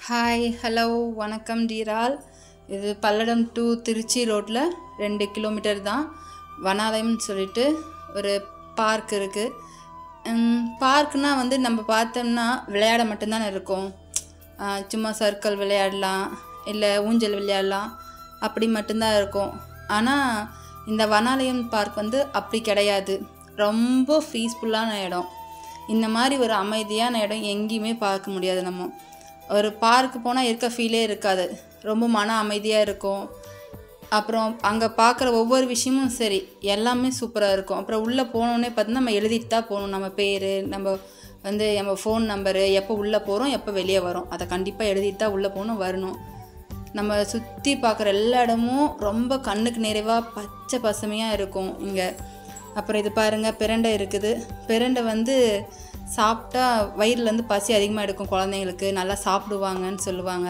hi hello வணக்கம் டீரால் இது Palladam to Trichy ரோட்டில் ரெண்டு கிலோமீட்டர் தான் வனாலயம்னு சொல்லிட்டு ஒரு பார்க் இருக்குது பார்க்குனால் வந்து நம்ம பார்த்தோம்னா விளையாட மட்டும்தானே இருக்கும் ஆஹ் சும்மா சர்க்கிள் விளையாடலாம் இல்லை ஊஞ்சல் விளையாடலாம் அப்படி மட்டும்தான் இருக்கும் ஆனால் இந்த வனாலயம் பார்க் வந்து அப்படி கிடையாது ரொம்ப பீஸ்ஃபுல்லான இடம் இந்த மாதிரி ஒரு அமைதியான இடம் எங்கேயுமே பார்க்க முடியாது நம்ம ஒரு பார்க்கு போனால் இருக்க ஃபீலே இருக்காது ரொம்ப மன அமைதியாக இருக்கும் அப்புறம் அங்கே பார்க்குற ஒவ்வொரு விஷயமும் சரி எல்லாமே சூப்பராக இருக்கும் அப்புறம் உள்ளே போனோடனே பார்த்தீங்கன்னா நம்ம எழுதிட்டு தான் போகணும் நம்ம பேர் நம்ம வந்து நம்ம ஃபோன் நம்பரு எப்போ உள்ளே போகிறோம் எப்போ வெளியே வரோம் அதை கண்டிப்பாக எழுதிட்டு தான் உள்ளே போகணும் வரணும் நம்ம சுற்றி பார்க்குற எல்லா இடமும் ரொம்ப கண்ணுக்கு நிறைவாக பச்சை பசுமையாக இருக்கும் இங்கே அப்புறம் இது பாருங்கள் பிரண்டை இருக்குது பிரண்டை வந்து சாப்பிட்டா வயிறுலேருந்து பசி அதிகமாக எடுக்கும் குழந்தைங்களுக்கு நல்லா சாப்பிடுவாங்கன்னு சொல்லுவாங்க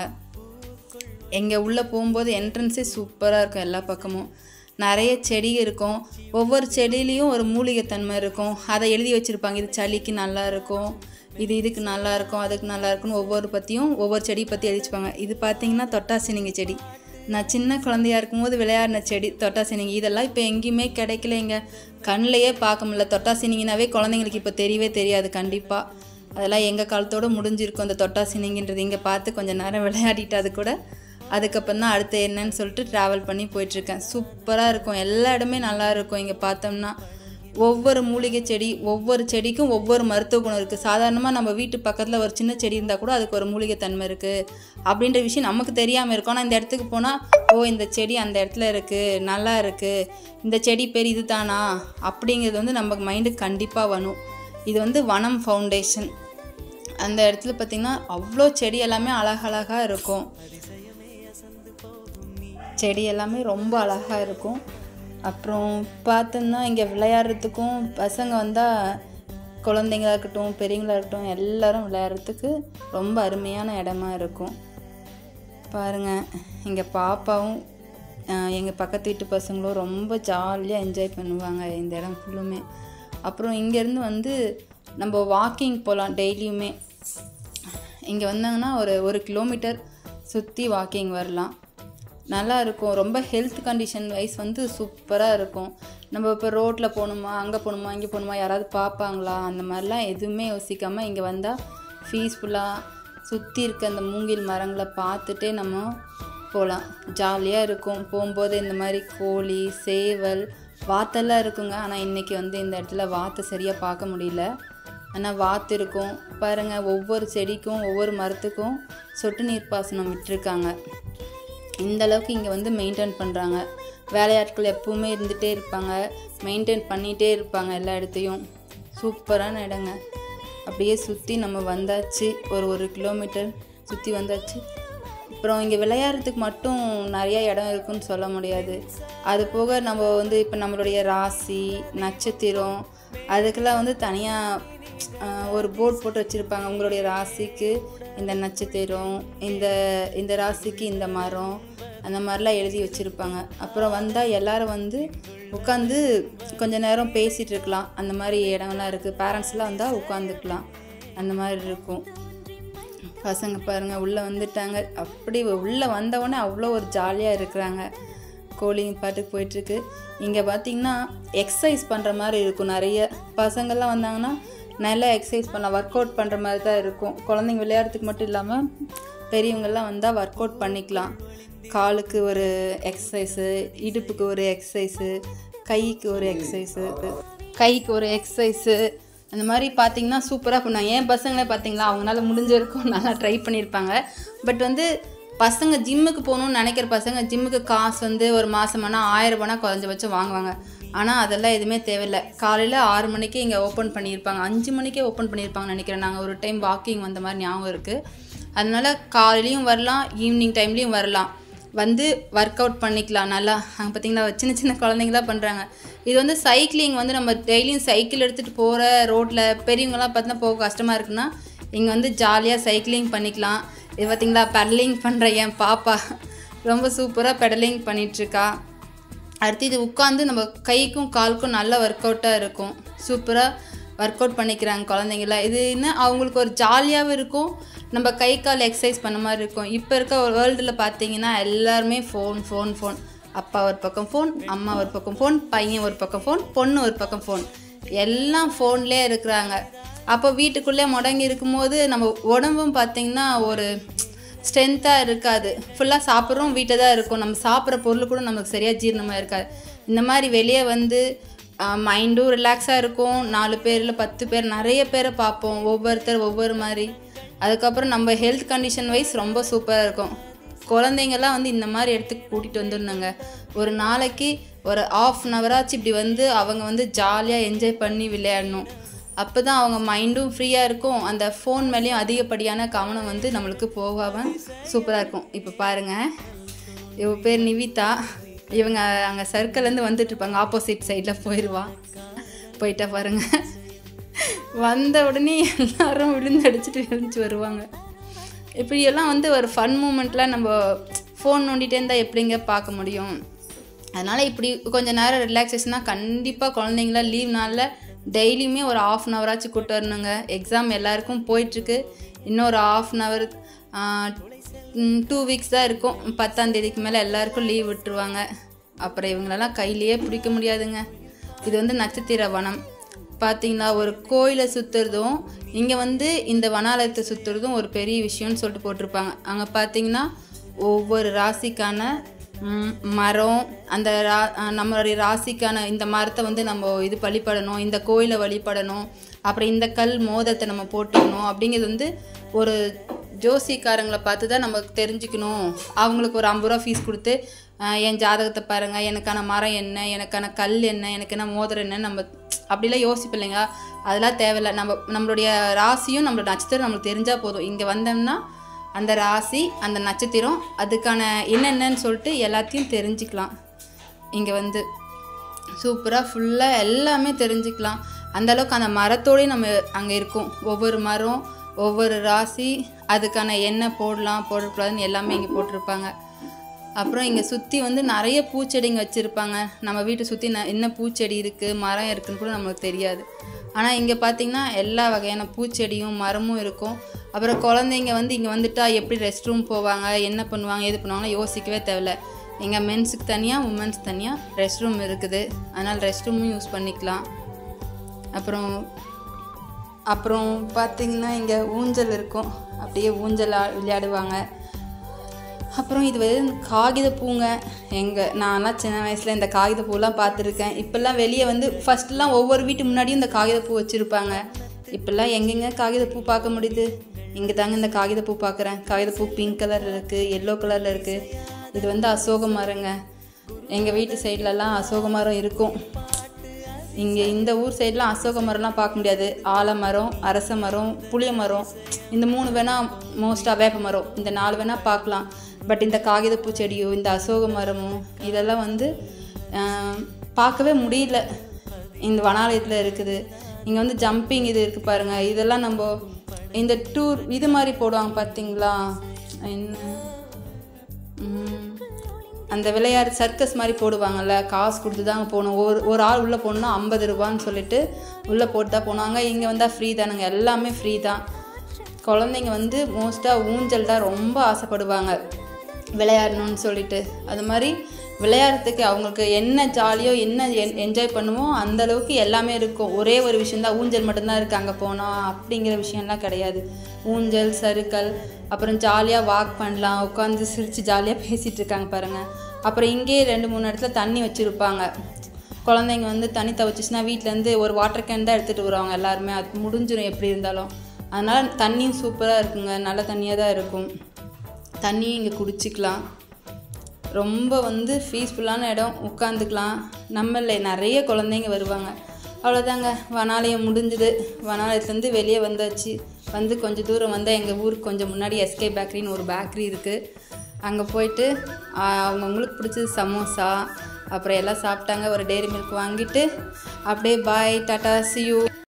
எங்கே உள்ளே போகும்போது என்ட்ரன்ஸே சூப்பராக இருக்கும் எல்லா பக்கமும் நிறைய செடி இருக்கும் ஒவ்வொரு செடியிலையும் ஒரு மூலிகைத்தன்மை இருக்கும் அதை எழுதி வச்சுருப்பாங்க இது சளிக்கு நல்லா இருக்கும் இது இதுக்கு நல்லா இருக்கும் அதுக்கு நல்லா இருக்கும்னு ஒவ்வொரு பற்றியும் ஒவ்வொரு செடி பற்றி எழுதி வச்சுப்பாங்க இது பார்த்தீங்கன்னா தொட்டாசினிங்க செடி நான் சின்ன குழந்தையா இருக்கும்போது விளையாடின செடி தொட்டாசினிங்க இதெல்லாம் இப்போ எங்கேயுமே கிடைக்கலைங்க கண்ணிலையே பார்க்க முடியல தொட்டாசினிங்கனாவே குழந்தைங்களுக்கு இப்போ தெரியவே தெரியாது கண்டிப்பாக அதெல்லாம் எங்கள் காலத்தோட முடிஞ்சிருக்கும் அந்த தொட்டாசினிங்கன்றது இங்கே பார்த்து கொஞ்சம் நேரம் விளையாடிட்டு அது கூட அதுக்கப்புறம் தான் அடுத்து என்னன்னு சொல்லிட்டு ட்ராவல் பண்ணி போயிட்டுருக்கேன் சூப்பராக இருக்கும் எல்லா இடமே நல்லா இருக்கும் இங்கே பார்த்தோம்னா ஒவ்வொரு மூலிகை செடி ஒவ்வொரு செடிக்கும் ஒவ்வொரு மருத்துவ குணம் இருக்குது சாதாரணமாக நம்ம வீட்டு பக்கத்தில் ஒரு சின்ன செடி இருந்தால் கூட அதுக்கு ஒரு மூலிகை தன்மை இருக்குது அப்படின்ற விஷயம் நமக்கு தெரியாமல் இருக்கும் ஆனால் இந்த இடத்துக்கு போனால் ஓ இந்த செடி அந்த இடத்துல இருக்குது நல்லா இருக்குது இந்த செடி பேர் இது தானா அப்படிங்கிறது வந்து நமக்கு மைண்டுக்கு கண்டிப்பாக வரும் இது வந்து வனம் ஃபவுண்டேஷன் அந்த இடத்துல பார்த்திங்கன்னா அவ்வளோ செடி எல்லாமே அழகழகாக இருக்கும் செடி எல்லாமே ரொம்ப அழகாக இருக்கும் அப்புறம் பார்த்தோம்னா இங்கே விளையாடுறதுக்கும் பசங்க வந்தால் குழந்தைங்களா இருக்கட்டும் பெரியவங்களா இருக்கட்டும் எல்லாரும் விளையாடுறதுக்கு ரொம்ப அருமையான இடமா இருக்கும் பாருங்கள் இங்கே பாப்பாவும் எங்கள் பக்கத்து வீட்டு பசங்களும் ரொம்ப ஜாலியாக என்ஜாய் பண்ணுவாங்க இந்த இடம் ஃபுல்லுமே அப்புறம் இங்கேருந்து வந்து நம்ம வாக்கிங் போகலாம் டெய்லியுமே இங்கே வந்தாங்கன்னா ஒரு ஒரு கிலோமீட்டர் சுற்றி வாக்கிங் வரலாம் நல்லா இருக்கும் ரொம்ப ஹெல்த் கண்டிஷன் வைஸ் வந்து சூப்பராக இருக்கும் நம்ம இப்போ ரோட்டில் போகணுமா அங்கே போகணுமா இங்கே போகணுமா யாராவது பார்ப்பாங்களா அந்த மாதிரிலாம் எதுவுமே யோசிக்காமல் இங்கே வந்தால் பீஸ்ஃபுல்லாக சுற்றி இருக்க அந்த மூங்கில் மரங்களை பார்த்துட்டே நம்ம போகலாம் ஜாலியாக இருக்கும் போகும்போது இந்த மாதிரி கோழி சேவல் வாத்தெல்லாம் இருக்குங்க ஆனால் இன்றைக்கி வந்து இந்த இடத்துல வாத்தை சரியாக பார்க்க முடியல ஆனால் வாத்து இருக்கும் பாருங்கள் ஒவ்வொரு செடிக்கும் ஒவ்வொரு மரத்துக்கும் சொட்டு நீர் பாசனம் விட்டுருக்காங்க இந்த அளவுக்கு இங்கே வந்து மெயின்டைன் பண்ணுறாங்க வேலையாட்கள் எப்பவுமே இருந்துகிட்டே இருப்பாங்க மெயின்டைன் பண்ணிகிட்டே இருப்பாங்க எல்லா இடத்தையும் சூப்பரான இடங்க அப்படியே சுற்றி நம்ம வந்தாச்சு ஒரு ஒரு கிலோமீட்டர் சுற்றி வந்தாச்சு அப்புறம் இங்கே விளையாடுறதுக்கு மட்டும் நிறைய இடம் இருக்குன்னு சொல்ல முடியாது அது போக நம்ம வந்து இப்போ நம்மளுடைய ராசி நட்சத்திரம் அதுக்கெல்லாம் வந்து தனியாக ஒரு போர்ட் போட்டு வச்சுருப்பாங்க உங்களுடைய ராசிக்கு இந்த நட்சத்திரம் இந்த இந்த ராசிக்கு இந்த மரம் அந்த மாதிரிலாம் எழுதி வச்சுருப்பாங்க அப்புறம் வந்தால் எல்லோரும் வந்து உட்காந்து கொஞ்ச நேரம் பேசிகிட்டு இருக்கலாம் அந்த மாதிரி இடங்கள்லாம் இருக்குது பேரண்ட்ஸ்லாம் வந்தால் உட்காந்துக்கலாம் அந்த மாதிரி இருக்கும் பசங்க பாருங்கள் உள்ளே வந்துட்டாங்க அப்படி உள்ளே வந்தவொடனே அவ்வளோ ஒரு ஜாலியாக இருக்கிறாங்க கோழிங்க பாட்டுக்கு போயிட்டுருக்கு இங்கே பார்த்தீங்கன்னா எக்ஸசைஸ் பண்ணுற மாதிரி இருக்கும் நிறைய பசங்கள்லாம் வந்தாங்கன்னா நல்லா எக்ஸசைஸ் பண்ணலாம் ஒர்க் அவுட் பண்ணுற மாதிரி தான் இருக்கும் குழந்தைங்க விளையாடுறதுக்கு மட்டும் இல்லாமல் பெரியவங்கள்லாம் வந்தால் ஒர்க் அவுட் பண்ணிக்கலாம் காலுக்கு ஒரு எக்ஸசைஸு இடுப்புக்கு ஒரு எக்ஸசைஸு கைக்கு ஒரு எக்ஸசைஸு கைக்கு ஒரு எக்ஸசைஸு அந்த மாதிரி பார்த்தீங்கன்னா சூப்பராக பண்ணாங்க ஏன் பசங்களே பார்த்தீங்களா அவங்களால முடிஞ்சிருக்கும் நல்லா ட்ரை பண்ணியிருப்பாங்க பட் வந்து பசங்க ஜிம்முக்கு போகணும்னு நினைக்கிற பசங்க ஜிம்முக்கு காசு வந்து ஒரு மாதமானா ஆயிரம் ரூபானா குறைஞ்சபட்சம் வாங்குவாங்க ஆனால் அதெல்லாம் எதுவுமே தேவையில்லை காலையில் ஆறு மணிக்கு இங்கே ஓப்பன் பண்ணியிருப்பாங்க அஞ்சு மணிக்கே ஓப்பன் பண்ணியிருப்பாங்கன்னு நினைக்கிறேன் நாங்கள் ஒரு டைம் வாக்கிங் வந்த மாதிரி ஞாபகம் இருக்குது அதனால் காலையிலையும் வரலாம் ஈவினிங் டைம்லேயும் வரலாம் வந்து ஒர்க் அவுட் பண்ணிக்கலாம் நல்லா அங்கே பார்த்தீங்கன்னா சின்ன சின்ன குழந்தைங்களாம் பண்ணுறாங்க இது வந்து சைக்கிளிங் வந்து நம்ம டெய்லியும் சைக்கிள் எடுத்துகிட்டு போகிற ரோட்டில் பெரியவங்களாம் பார்த்தீங்கன்னா போக கஷ்டமாக இருக்குன்னா இங்கே வந்து ஜாலியாக சைக்கிளிங் பண்ணிக்கலாம் இது பார்த்திங்களா பெடலிங் பண்ணுற என் பாப்பா ரொம்ப சூப்பராக பெடலிங் பண்ணிகிட்ருக்கா அடுத்து இது உட்காந்து நம்ம கைக்கும் காலுக்கும் நல்ல ஒர்க் அவுட்டாக இருக்கும் சூப்பராக ஒர்க் அவுட் பண்ணிக்கிறாங்க குழந்தைங்களாம் இது என்ன அவங்களுக்கு ஒரு ஜாலியாகவும் இருக்கும் நம்ம கை கால் எக்ஸசைஸ் பண்ண மாதிரி இருக்கும் இப்போ இருக்க வேர்ல்டில் பார்த்தீங்கன்னா எல்லாருமே ஃபோன் ஃபோன் ஃபோன் அப்பா ஒரு பக்கம் ஃபோன் அம்மா ஒரு பக்கம் ஃபோன் பையன் ஒரு பக்கம் ஃபோன் பொண்ணு ஒரு பக்கம் ஃபோன் எல்லாம் ஃபோன்லேயே இருக்கிறாங்க அப்போ வீட்டுக்குள்ளே முடங்கி இருக்கும்போது நம்ம உடம்பும் பார்த்திங்கன்னா ஒரு ஸ்ட்ரென்த்தாக இருக்காது ஃபுல்லாக சாப்பிட்றோம் வீட்டில் தான் இருக்கும் நம்ம சாப்பிட்ற பொருள் கூட நமக்கு சரியாக ஜீரணமாக இருக்காது இந்த மாதிரி வெளியே வந்து மைண்டும் ரிலாக்ஸாக இருக்கும் நாலு பேரில் பத்து பேர் நிறைய பேரை பார்ப்போம் ஒவ்வொருத்தர் ஒவ்வொரு மாதிரி அதுக்கப்புறம் நம்ம ஹெல்த் கண்டிஷன் வைஸ் ரொம்ப சூப்பராக இருக்கும் குழந்தைங்கள்லாம் வந்து இந்த மாதிரி இடத்துக்கு கூட்டிகிட்டு வந்துடணுங்க ஒரு நாளைக்கு ஒரு ஆஃப் அன் ஹவராச்சு இப்படி வந்து அவங்க வந்து ஜாலியாக என்ஜாய் பண்ணி விளையாடணும் அப்போ தான் அவங்க மைண்டும் ஃப்ரீயாக இருக்கும் அந்த ஃபோன் மேலேயும் அதிகப்படியான கவனம் வந்து நம்மளுக்கு போகாமல் சூப்பராக இருக்கும் இப்போ பாருங்கள் இவ பேர் நிவிதா இவங்க அங்கே சர்க்கிள்லேருந்து வந்துட்டு இருப்பாங்க ஆப்போசிட் சைடில் போயிடுவா போயிட்டா பாருங்க வந்த உடனே எல்லாரும் விழுந்து அடிச்சுட்டு விழுந்துச்சு வருவாங்க இப்படியெல்லாம் வந்து ஒரு ஃபன் மூமெண்ட்லாம் நம்ம ஃபோன் நோண்டிகிட்டே இருந்தால் எப்படிங்க பார்க்க முடியும் அதனால் இப்படி கொஞ்ச நேரம் ரிலாக்ஸேஷனாக கண்டிப்பாக குழந்தைங்கள லீவ் நாளில் டெய்லியுமே ஒரு ஆஃப் அன் ஹவராச்சும் கூட்டு வரணுங்க எக்ஸாம் எல்லாருக்கும் போயிட்டுருக்கு இன்னும் ஒரு half an hour two weeks தான் இருக்கும் பத்தாம் தேதிக்கு மேலே எல்லாருக்கும் லீவ் விட்டுருவாங்க அப்புறம் இவங்களெல்லாம் கையிலேயே பிடிக்க முடியாதுங்க இது வந்து நட்சத்திர வனம் பார்த்தீங்களா ஒரு கோயிலை சுற்றுறதும் இங்கே வந்து இந்த வனாலயத்தை சுற்றுறதும் ஒரு பெரிய விஷயம்னு சொல்லிட்டு போட்டிருப்பாங்க அங்கே பார்த்தீங்கன்னா ஒவ்வொரு ராசிக்கான ம், மரம் அந்த ரா அஹ் நம்மளுடைய ராசிக்கான இந்த மரத்தை வந்து நம்ம இது வழிபடணும் இந்த கோயிலை வழிபடணும் அப்புறம் இந்த கல் மோதத்தை நம்ம போட்டுக்கணும் அப்படிங்கிறது வந்து ஒரு ஜோசிக்காரங்களை பார்த்து தான் நமக்கு தெரிஞ்சுக்கணும் அவங்களுக்கு ஒரு ஐம்பது ரூபா ஃபீஸ் கொடுத்து அஹ், என் ஜாதகத்தை பாருங்கள் எனக்கான மரம் என்ன எனக்கான கல் என்ன எனக்கு என்ன மோதிரம் என்ன நம்ம அப்படிலாம் யோசிப்போம் இல்லைங்களா அதெல்லாம் தேவையில்லை நம்ம நம்மளுடைய ராசியும் நம்மளோட நட்சத்திரம் நம்மளுக்கு தெரிஞ்சால் போதும் இங்கே வந்தோம்னா அந்த ராசி அந்த நட்சத்திரம் அதுக்கான என்னென்னன்னு சொல்லிட்டு எல்லாத்தையும் தெரிஞ்சுக்கலாம் இங்கே வந்து சூப்பராக ஃபுல்லாக எல்லாமே தெரிஞ்சுக்கலாம் அந்த அளவுக்கு அந்த மரத்தோடய நம்ம அங்கே இருக்கும் ஒவ்வொரு மரம் ஒவ்வொரு ராசி அதுக்கான என்ன போடலாம் போடக்கூடாதுன்னு எல்லாமே இங்கே போட்டிருப்பாங்க அப்புறம் இங்கே சுற்றி வந்து நிறைய பூச்செடிங்க வச்சுருப்பாங்க நம்ம வீட்டை சுற்றி ந என்ன பூச்செடி இருக்குது மரம் இருக்குன்னு கூட நம்மளுக்கு தெரியாது ஆனால் இங்கே பார்த்தீங்கன்னா எல்லா வகையான பூச்செடியும் மரமும் இருக்கும் அப்புறம் குழந்தைங்க வந்து இங்கே வந்துட்டா எப்படி ரெஸ்ட் ரூம் போவாங்க என்ன பண்ணுவாங்க எது பண்ணுவாங்கன்னு யோசிக்கவே தேவையில்ல எங்கள் மென்ஸுக்கு தனியாக உமன்ஸ் தனியாக ரெஸ்ட் ரூம் இருக்குது அதனால் ரெஸ்ட் ரூமும் யூஸ் பண்ணிக்கலாம் அப்புறம் அப்புறம் பார்த்தீங்கன்னா இங்கே ஊஞ்சல் இருக்கும் அப்படியே ஊஞ்சல் ஆ- விளையாடுவாங்க அப்புறம் இது வந்து காகித பூங்க எங்கள் நான்லாம் சின்ன வயசில் இந்த காகித பூலாம் பார்த்துருக்கேன் இப்போல்லாம் வெளியே வந்து ஃபஸ்ட்லாம் ஒவ்வொரு வீட்டு முன்னாடியும் இந்த காகித பூ வச்சுருப்பாங்க இப்போல்லாம் எங்கெங்க காகித பூ பார்க்க முடியுது இங்கே தாங்க இந்த காகித பூ பார்க்குறேன் காகித பூ பிங்க் கலர் இருக்குது எல்லோ கலரில் இருக்குது இது வந்து அசோக மரங்க எங்கள் வீட்டு சைட்லலாம் அசோக மரம் இருக்கும் இங்கே இந்த ஊர் சைட்லாம் அசோக மரம்லாம் பார்க்க முடியாது ஆலமரம் அரச மரம் புளிய மரம் இந்த மூணு வேணால் மோஸ்ட்டாக வேப்ப மரம் இந்த நாலு வேணால் பார்க்கலாம் பட் இந்த காகித பூச்செடியோ இந்த அசோக மரமோ இதெல்லாம் வந்து ஆஹ், பார்க்கவே முடியல இந்த வனாலயத்தில் இருக்குது இங்கே வந்து ஜம்பிங் இது இருக்குது பாருங்கள் இதெல்லாம் நம்ம இந்த டூர் இது மாதிரி போடுவாங்க பார்த்தீங்களா என்ன ம், அந்த விளையாட்டு சர்க்கஸ் மாதிரி போடுவாங்கல்ல காசு கொடுத்து தாங்க போகணும் ஒரு ஒரு ஆள் உள்ளே போகணுன்னா ஐம்பது ரூபான்னு சொல்லிட்டு உள்ளே போட்டு தான் போனாங்க இங்கே வந்தால் ஃப்ரீ தானுங்க எல்லாமே ஃப்ரீ தான் குழந்தைங்க வந்து மோஸ்ட்டாக ஊஞ்சல் தான் ரொம்ப ஆசைப்படுவாங்க விளையாடணும்னு சொல்லிட்டு அது மாதிரி விளையாடுறதுக்கு அவங்களுக்கு என்ன ஜாலியோ என்ன என்ஜாய் பண்ணுமோ அந்த அளவுக்கு எல்லாமே இருக்கும் ஒரே ஒரு விஷயந்தான் ஊஞ்சல் மட்டும்தான் இருக்குது அங்கே போனால் அப்படிங்கிற விஷயம்லாம் கிடையாது ஊஞ்சல் சறுக்கல் அப்புறம் ஜாலியாக வாக் பண்ணலாம் உட்காந்து சிரித்து ஜாலியாக பேசிகிட்டு இருக்காங்க பாருங்கள் அப்புறம் இங்கேயே ரெண்டு மூணு இடத்துல தண்ணி வச்சுருப்பாங்க குழந்தைங்க வந்து தண்ணி தவிச்சிச்சுன்னா வீட்டிலேருந்து ஒரு வாட்டர் கேன் தான் எடுத்துகிட்டு வருவாங்க எல்லாருமே அது முடிஞ்சிடும் எப்படி இருந்தாலும் அதனால் தண்ணியும் சூப்பராக இருக்குங்க நல்ல தண்ணியாக தான் இருக்கும் தண்ணியும் இங்கே குடிச்சிக்கலாம் ரொம்ப வந்து பீஸ்ஃபுல்லான இடம் உட்காந்துக்கலாம் நம்மள நிறைய குழந்தைங்க வருவாங்க அவ்வளோதாங்க வனாலயம் முடிஞ்சுது வனாலயத்துலேருந்து வெளியே வந்தாச்சு வந்து கொஞ்சம் தூரம் வந்தால் எங்கள் ஊருக்கு கொஞ்சம் முன்னாடி எஸ்கே பேக்கரின்னு ஒரு பேக்கரி இருக்குது அங்கே போயிட்டு ஆஹ், அவங்கவுங்களுக்கு பிடிச்சது சமோசா அப்புறம் எல்லாம் சாப்பிட்டாங்க ஒரு டேரி மில்க் வாங்கிட்டு அப்படியே பாய் டாட்டா see you